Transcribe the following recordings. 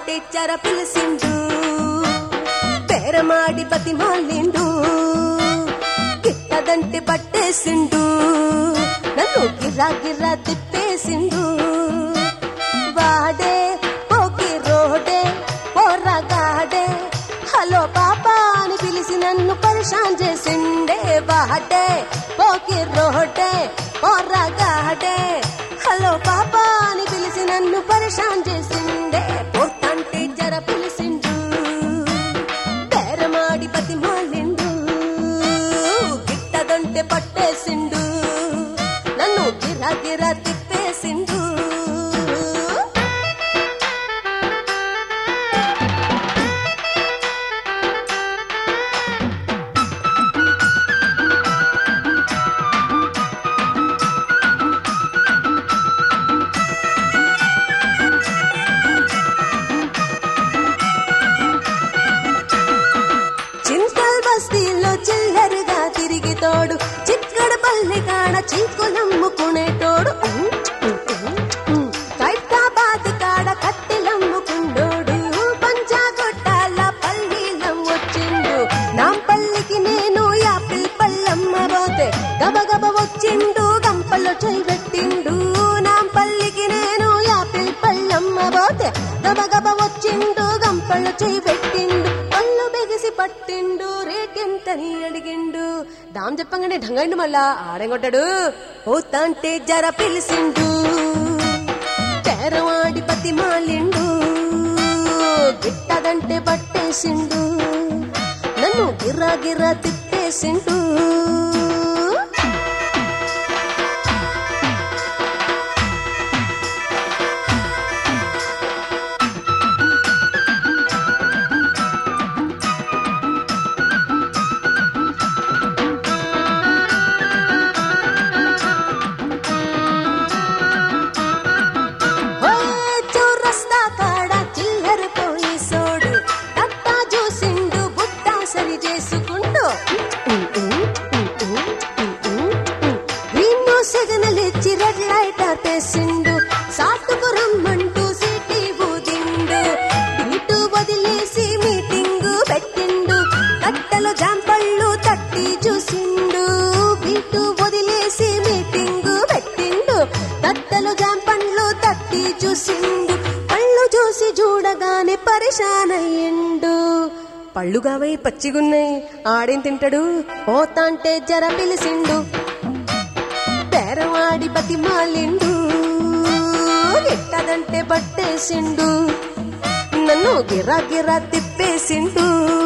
పోతాంటే చర పిలిసిండు బేరమాడి బతిమాలిండు గిట్టదంటే పట్టేసిండు నన్ను గిర్రా గిర్రా తిప్పేసిండు వాడే పోకి రోడే పోరగాడే హలో పాపా అని పిలిచి నన్ను పరిశాన్ చేసిండే వాడే పోకి రోడే పోరగాడే హలో పాపా అని పిలిచి నన్ను పరిశాన్ చేసిండే పోతంటే జర పిలిచిండు బేరమాడి బతిమాలిండు గిట్టదంటే పట్టేసిండు నన్ను గిరా గిరా తిప్పేసిండు చింతల్ బస్తీలో చిల్లరగా తిరిగి తోడు చిక్కడ పల్లె కాడ చీకులమ్ముకునేటోడు ఖైరతాబాద్ కాడ కట్టెలమ్ముకుండోడు పంచాగొట్టాల పల్లీలం వచ్చిండు నాంపల్లికి నేను యాపిల్ పల్లమ్మ పోతే గబగబ వచ్చిండు గంపలో చేయి పెట్టిండు నాంపల్లికి నేను యాపిల్ పల్లమ్మ పోతే గబగబ వచ్చిండు గంపలో చేయి పెట్టిండు పళ్ళు బెగిసి పట్టిండు రేటెంతని అడిగిండు దాం చెప్పంగానే ఢంగండు మళ్ళా ఆడేం కొట్టాడు పోతాంటే జర పిలిసిండు తెరవాడి బతిమాలిండు గిట్టదంటే పట్టేసిండు నన్ను గిర్రా గిర్రా తిప్పేసిండు ఓయ్ చౌరస్తా కాడ చిల్లర పోయి సోడు తట్టా చూసిండు బుట్టా సరి చేసుకుంటూ నిన్ను సెగనలిచ్చి రెడ్ లైట్ ఆపేసిండు సాటుకు రమ్మంటూ సిటీ ఊదిండు ఇటు వదిలేసి మీటింగు పెట్టిండు కట్టెలు జాంపళ్ళు తట్టి చూసిండు బీటు వదిలేసి మీటింగు పెట్టిండు తట్టెలు జాంపండ్లు తట్టి చూసిండు పళ్ళు చూసి చూడగానే పరిశాన్ అయ్యిండు పళ్ళు కావై పచ్చిగున్నాయి ఆడేం తింటాడు పోతాంటే జర పిలిసిండు పేరవాడి బతిమాలిండు ఎట్టదంటే పట్టేసిండు నన్ను గిరా గిరా తిప్పేసిండు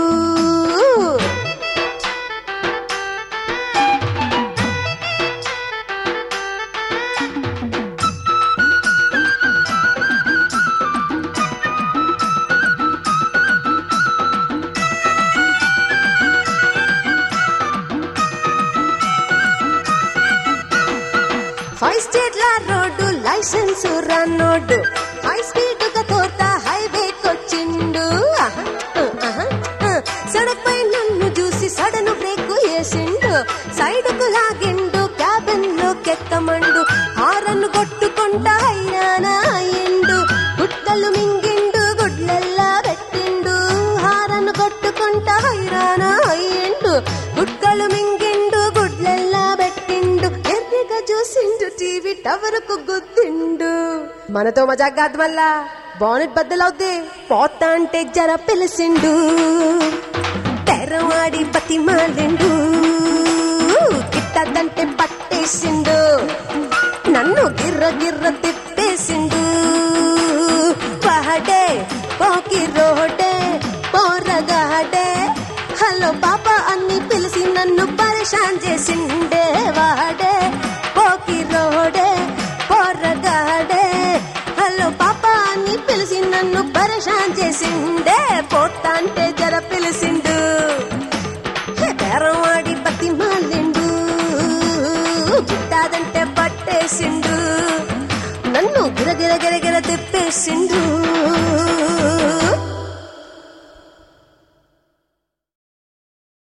ఫైవ్ స్టేట్ల రోడ్డు లైసెన్స్ రన్నోడ్డు హై స్పీడ్ గా తోట హైవే కొచ్చిండు ఆహా, ఆహా, ఆ. సడక్ పై నన్ను చూసి సడన్ బ్రేక్ వేసిండు సైడ్ కు లాగిండు క్యాబిన్ లో కెక్కమండు హారన్ కొట్టుకుంటా హైరానా అయ్యిండు గుట్టలు మింగిండు గుడ్లెల్లా పెట్టిండు హారన్ కొట్టుకుంటా హైరానా అయ్యిండు గుట్టలు మింగిండు గుడ్లెల్లా పెట్టిండు ఎర్రిగా చూసిండు టీవీ టవర్ కు గుద్దిండు మనతో మజాక్ కాదు మళ్ళా బానెట్ బద్దలవుద్ది పోతా అంటే జర పిలిసిండు తెరవాడి బతిమాలిండు గిట్టదంటే పట్టేసిండు నన్ను గిర్ర గిర్ర తిప్పేసిండు వాడే పోకి రోడే పోరగాడే హలో పాప అన్ని పిలిచి నన్ను పరిశాన్ చేసిండే వాడే పోకి రోడే పోరగాడే హలో పాప అని పిలిచి నన్ను పరిశాన్ చేసిండే పోతాంటే జర పిలిచిండు హే, బేరవాడి పతి మాలిండు గిట్టాదంటే పట్టేసిండు నన్ను గిరగిర గిరగిర తిప్పేసిండు